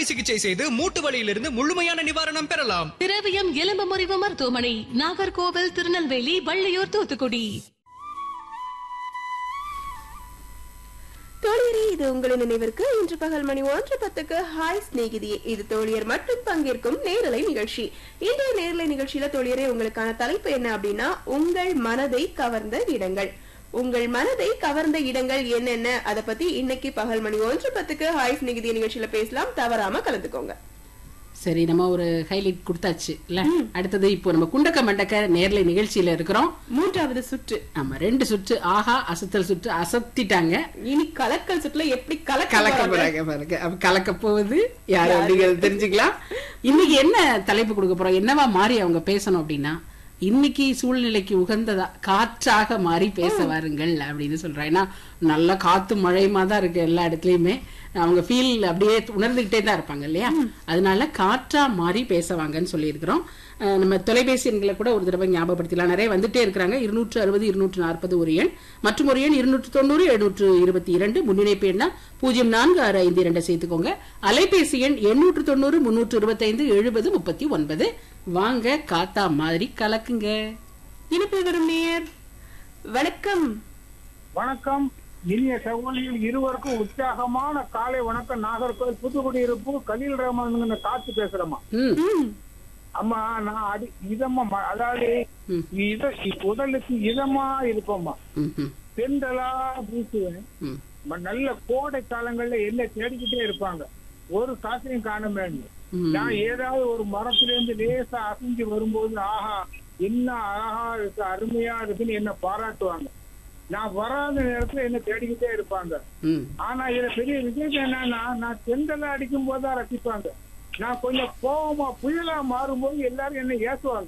அறுவை சிகிச்சை செய்து மூட்டு வலியிலிருந்து முழுமையான நிவாரணம் பெறலாம் திரவியம் எலும்பு முறிவு மருத்துவமனை நாகர்கோவில் திருநெல்வேலி வள்ளியூர் தூத்துக்குடி தோழியரே இது உங்களின் நினைவிற்கு இன்று பகல் மணி ஒன்று பத்துக்கு ஹாய் சிநேகிதியே இது தோழியர் மட்டும் பங்கேற்கும் நேரலை நிகழ்ச்சி இன்றைய நேரலை நிகழ்ச்சியில தோழியரே உங்களுக்கான தலைப்பு என்ன அப்படின்னா உங்கள் மனதை கவர்ந்த இடங்கள் உங்கள் மனதை கவர்ந்த இடங்கள் என்னென்ன அத பத்தி இன்னைக்கு பகல் மணி ஒன்று பத்துக்கு ஹாய் சிநேகிதிய நிகழ்ச்சியில பேசலாம் தவறாம கலந்துக்கோங்க சரி நம்ம ஒரு ஹைலைட் கொடுத்தாச்சு இல்ல அடுத்தது இப்போ நம்ம குண்டக்க மண்டக்க நேர்லை நிகழ்ச்சியில இருக்கிறோம் மூன்றாவது சுற்று ஆமா ரெண்டு சுற்று ஆஹா அசத்தல் சுற்று அசத்திட்டாங்க இனி கலக்கல் சுற்றுல எப்படி கலக்க கலக்க போறாங்க பாருங்க அப்ப கலக்க போவது யாரு அப்படிங்கிறது தெரிஞ்சுக்கலாம் இன்னைக்கு என்ன தலைப்பு கொடுக்க போறோம் என்னவா மாறி அவங்க பேசணும் அப்படின்னா இன்னைக்கு சூழ்நிலைக்கு உகந்ததா காற்றாக மாறி பேச வாருங்கள் அப்படின்னு சொல்றாங்க ஏன்னா நல்ல காத்து மழையுமா தான் இருக்கு எல்லா இடத்துலயுமே அவங்க ஃபீல் அப்படியே உணர்ந்துகிட்டே தான் இருப்பாங்க இல்லையா அதனால காற்றா மாறி பேசவாங்கன்னு சொல்லியிருக்கிறோம் அஹ் நம்ம தொலைபேசி எண்களை கூட ஒரு தடவை ஞாபகப்படுத்தலாம் நிறைய வந்துட்டே இருக்கிறாங்க இருநூற்று அறுபது இருநூற்று நாற்பது ஒரு எண் மற்றும் ஒரு எண் இருநூற்று தொண்ணூறு எழுநூற்று இருபத்தி இரண்டு முன்னிணைப்பு எண்ணா பூஜ்ஜியம் நான்கு ஆறு ஐந்து இரண்டு சேர்த்துக்கோங்க அலைபேசி எண் எண்ணூற்று தொண்ணூறு முன்னூற்று இருபத்தைந்து எழுபது முப்பத்தி ஒன்பது வாங்க காத்தா மாதிரி கலக்குங்க இனிப்பில் வரும் நேர் வணக்கம் வணக்கம் இனிய சகோதரிகள் இருவருக்கும் உற்சாகமான காலை வணக்கம் நாகர்கோவில் புதுக்குடியிருப்பு கலீல் ரஹ்மான் காத்து பேசுறேம்மா ம் ம், அம்மா நான் அடி இதமா ம- அதாவது ம். இத உடலுக்கு இதமா இருப்போம்மா ம், ம், தென்றலா வீசுவேன் ம். ம- நல்ல கோடை காலங்கள்ல என்ன தேடிக்கிட்டே இருப்பாங்க ஒரு காசையும் காண வேண்டும் ம். நான் ஏதாவது ஒரு மரத்துல இருந்து லேசா அசைஞ்சு வரும்போது ஆஹா என்ன அழகா இருக்கு அருமையா இருக்குன்னு என்ன பாராட்டுவாங்க நான் வராத நேரத்துல என்ன தேடிக்கிட்டே இருப்பாங்க ம். ஆனா இதுல பெரிய விசேஷம் என்னன்னா நான் செந்தல அடிக்கும் போதுதான் ரசிப்பாங்க நான் கொஞ்சம் கோவமா புயலா மாறும்போது எல்லாரும் என்ன ஏசுவாங்க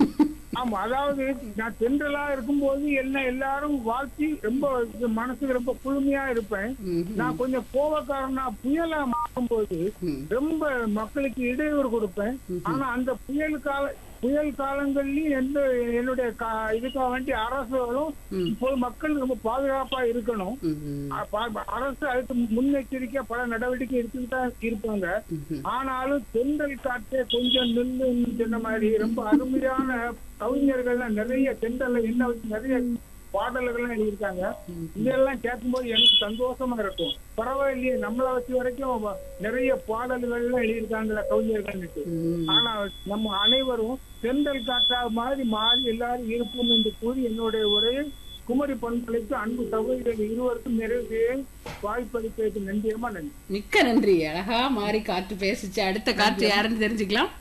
ஆமா அதாவது நான் தென்றலா இருக்கும்போது என்ன எல்லாரும் வாழ்த்தி ரொம்ப மனசுக்கு ரொம்ப குளுமையா இருப்பேன் ம். நான் கொஞ்சம் கோவக்காரனா புயலா மாறும்போது ம். ரொம்ப மக்களுக்கு இடையூறு கொடுப்பேன் ஆனா அந்த புயல் கால புயல் காலங்கள்லயும் எந்த என்னுடைய கா- இதுக்காக வேண்டி அரசுகளும் இப்போ மக்கள் ரொம்ப பாதுகாப்பா இருக்கணும் ம், ம். அப்ப அரசு அதுக்கு முன்னெச்சரிக்கையா பல நடவடிக்கை எடுத்துட்டு தான் இருப்பாங்க ஆனாலும் தென்றல் காற்றே கொஞ்சம் நில்லுன்னு சொன்ன மாதிரி ரொம்ப அருமையான கவிஞர்கள்லாம் நிறைய தென்றல்ல என்ன வச்சு நிறைய பாடல்கள்லாம் எழுதியிருக்காங்க இதெல்லாம் கேட்கும்போது எனக்கு சந்தோஷமா இருக்கும் பரவாயில்லையே நம்மளை வச்சு வரைக்கும் வ- நிறைய பாடல்கள்லாம் எழுதியிருக்காங்கல்ல கவிஞர்கள் ஆனா நம்ம அனைவரும் தென்றல் காற்றா மாதிரி மாறி எல்லாரும் இருப்போம் என்று கூறி என்னுடைய உரையை குமரி பண்பலைக்கு அன்பு சகோதரர்கள் இருவருக்கும் நிறைவு வாய்ப்பளித்ததுக்கு நன்றியமா நன்றி மிக்க நன்றி அழகா மாறி காற்று பேசிச்சு அடுத்த காற்று யாருன்னு தெரிஞ்சுக்கலாம்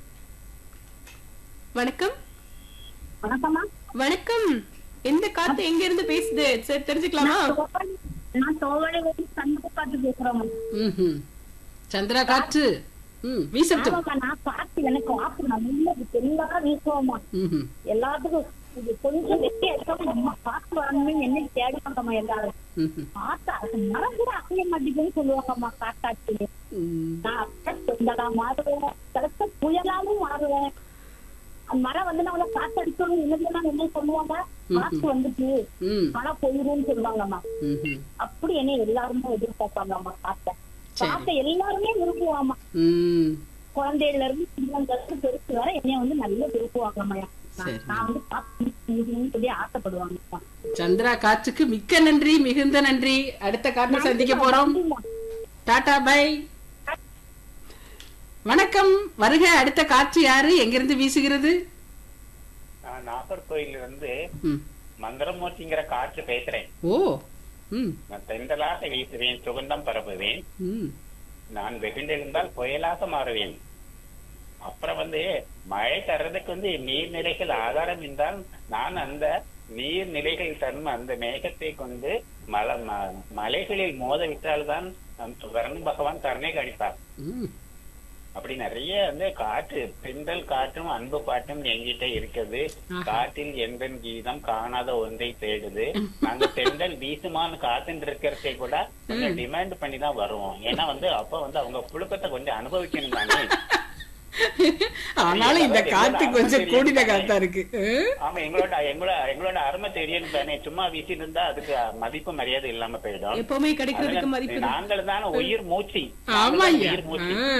வணக்கம் வணக்கம்மா வணக்கம் எந்த காத்து எங்க இருந்து பேசுது சரி தெரிஞ்சுக்கலாமா நான் தோவழி வந்து சண்முக பார்த்து பேசுறேன் ம்ஹும். சந்திரா காற்று ம் வீசட்டும் ஆமாம்மா நான் பார்த்து எனக்கு வாக்கு நல்ல தெளிவாக வீசுவோம்மா ம்ஹும். எல்லாத்துக்கும் இது கொஞ்சம் வெட்டி அடிக்காம நம்ம காத்து வரணும்னு என்ன தேடுவாங்கம்மா எல்லாரும் ம்ஹும். காத்தா மரம் கூட அசைய மாட்டேங்குதுன்னு சொல்லுவாங்கம்மா காத்தாச்சு ம். நான் அப்படியே சொந்தலா மாறுவேன் சிலத்த புயலாலும் மாறுவேன் அந்த மரம் வந்து நம்மள காத்தடிக்கணும் என்னதுன்னா என்ன சொல்லுவாங்க காத்து வந்துட்டு ம். மழை பொழிரும்னு சொல்லுவாங்கம்மா ம்ஹும். அப்படி என்ன எல்லாருமே எதிர்பார்ப்பாங்கம்மா காத்த சரி. காத்த எல்லாருமே விரும்புவாமா ம். குழந்தையில இருந்து சின்னங்களுக்கு பெருசு வர என்னைய வந்து நல்ல விரும்புவாங்கம்மா சரி. நான் வந்து காத்து சொல்லி ஆசைப்படுவாங்கம்மா சந்திரா காற்றுக்கு மிக்க நன்றி மிகுந்த நன்றி அடுத்த காற்றை சந்திக்க போறோம் டாடா பை வணக்கம் வருக அடுத்த காற்று யாரு எங்கிருந்து வீசுகிறது நான் நாகர்கோயில இருந்து ம். மந்திரமூர்த்திங்கிற காற்று பேசுறேன் ஓ ம் நான் தென்றலாக வீசுவேன் சுகந்தம் பரப்புவேன் ம் நான் வெகுண்டிருந்தால் புயலாக மாறுவேன் அப்புறம் வந்து மழை தர்றதுக்கு வந்து நீர்நிலைகள் ஆதாரம் என்றால் நான் அந்த நீர்நிலைகள் தரும் அந்த மேகத்தை கொண்டு மல ம- மலைகளில் மோத விட்டால்தான் அந்த வரண் பகவான் கருணை கணிப்பார் ம் அப்படி நிறைய வந்து காற்று பெண்கள் காற்றும் அன்பு பாட்டும் என்கிட்ட இருக்குது காற்றில் எந்தன் கீதம் காணாத ஒன்றை தேடுது நாங்க பெண்கள் வீசுமான்னு காத்துட்டு இருக்கிறதை கூட கொஞ்சம் டிமாண்ட் பண்ணி தான் வருவோம் ஏன்னா வந்து அப்ப வந்து அவங்க புழுக்கத்தை கொஞ்சம் அனுபவிக்கணும் தானே ஆனாலும் இந்த காத்து கொஞ்சம் கூடின காத்தா இருக்கு அஹ்? ஆமா எங்களோட எங்களோட எங்களோட அருமை தெரியும் தானே சும்மா வீசிட்டு இருந்தா அதுக்கு மதிப்பு மரியாதை இல்லாம போயிடும் எப்பவுமே கிடைக்கிறதுக்கு அதனால மதிப்பு நாங்கள் தானே உயிர் மூச்சு ஆமா நாங்கள் தான் ஐயா உயிர் மூச்சு ஆ.